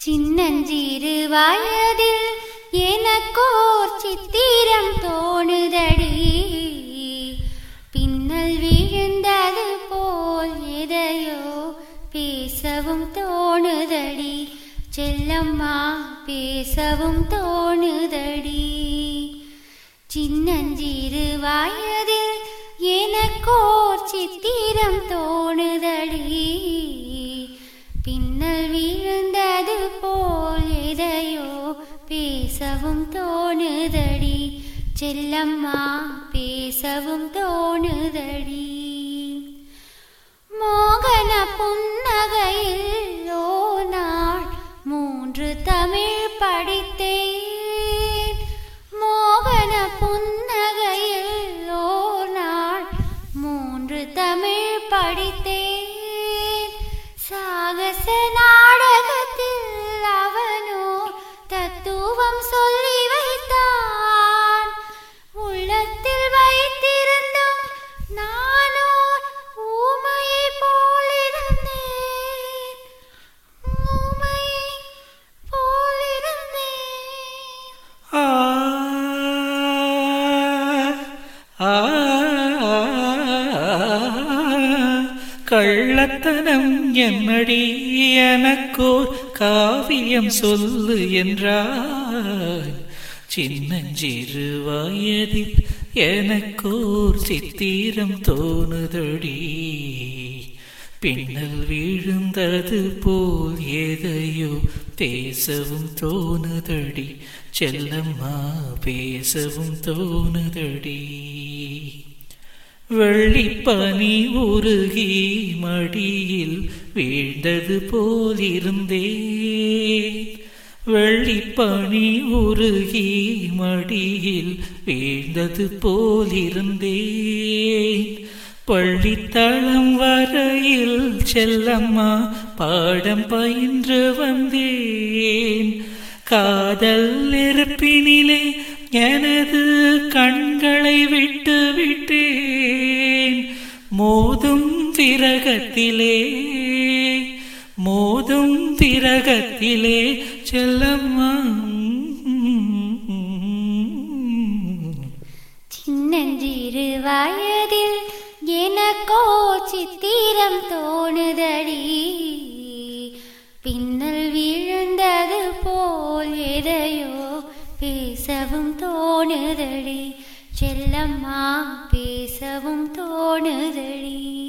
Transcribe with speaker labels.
Speaker 1: சின்னஞ்சிறு வயதில் எனக்கோர் சித்திரம் தோணுதடி பின்னல் விழுந்தது போல் எதையோ பேசவும் தோணுதடி செல்லம்மா பேசவும் தோணுதடி சின்னஞ்சிறு வயதில் எனக்கோர் சித்திரம் தோணுதடி பின்னல் விழுந்தது போல் எதையோ பேசவும் தோணுதடி செல்லம்மா பேசவும் தோணுதடி மோகன புன்னகையில் ஓ நாள் மூன்று தமிழ் படித்தேன் மோகன புன்னகையில் ஓ நாள் மூன்று தமிழ் படித்தேன் சாகச நாடகத்தில் அவனோ தத்துவம் சொல்லி வைத்தான் உள்ளத்தில் வைத்திருந்தும் நானோ ஊமையை போலிருந்தேன் ஊமையை போலிருந்தேன்
Speaker 2: ஆ ஆ கள்ளத்தனம் என்னடி எனக்கோர் காவியம் சொல்லு என்றாய் சின்னஞ்சிறு வயதில் எனக்கோர் சித்திரம் தோணுதடி பின்னல் விழுந்தது போல் எதையோ பேசவும் தோணுதடி செல்லம்மா பேசவும் தோணுதடி வெள்ளிப்பனி உருகி மடியில் வீழ்ந்தது போலிருந்தேன் வெள்ளிப்பனி உருகி மடியில் வீழ்ந்தது போலிருந்தேன் பள்ளித்தளம் வரையில் செல்லம்மா பாடம் பயின்று வந்தேன் காதல் நெருப்பினிலே எனது கண்களை விட்டு விட்டேன் மோதும் விரகத்திலே மோதும் விரகத்திலே செல்லம்மா
Speaker 1: சின்னஞ்சிறு வயதில் எனக்கோ சித்திரம் தோணுதடி பின்னல் விழுந்தது போல் எதையோ பேசவும் தோணுதடி செல்லம்மா பேசவும் தோணுதடி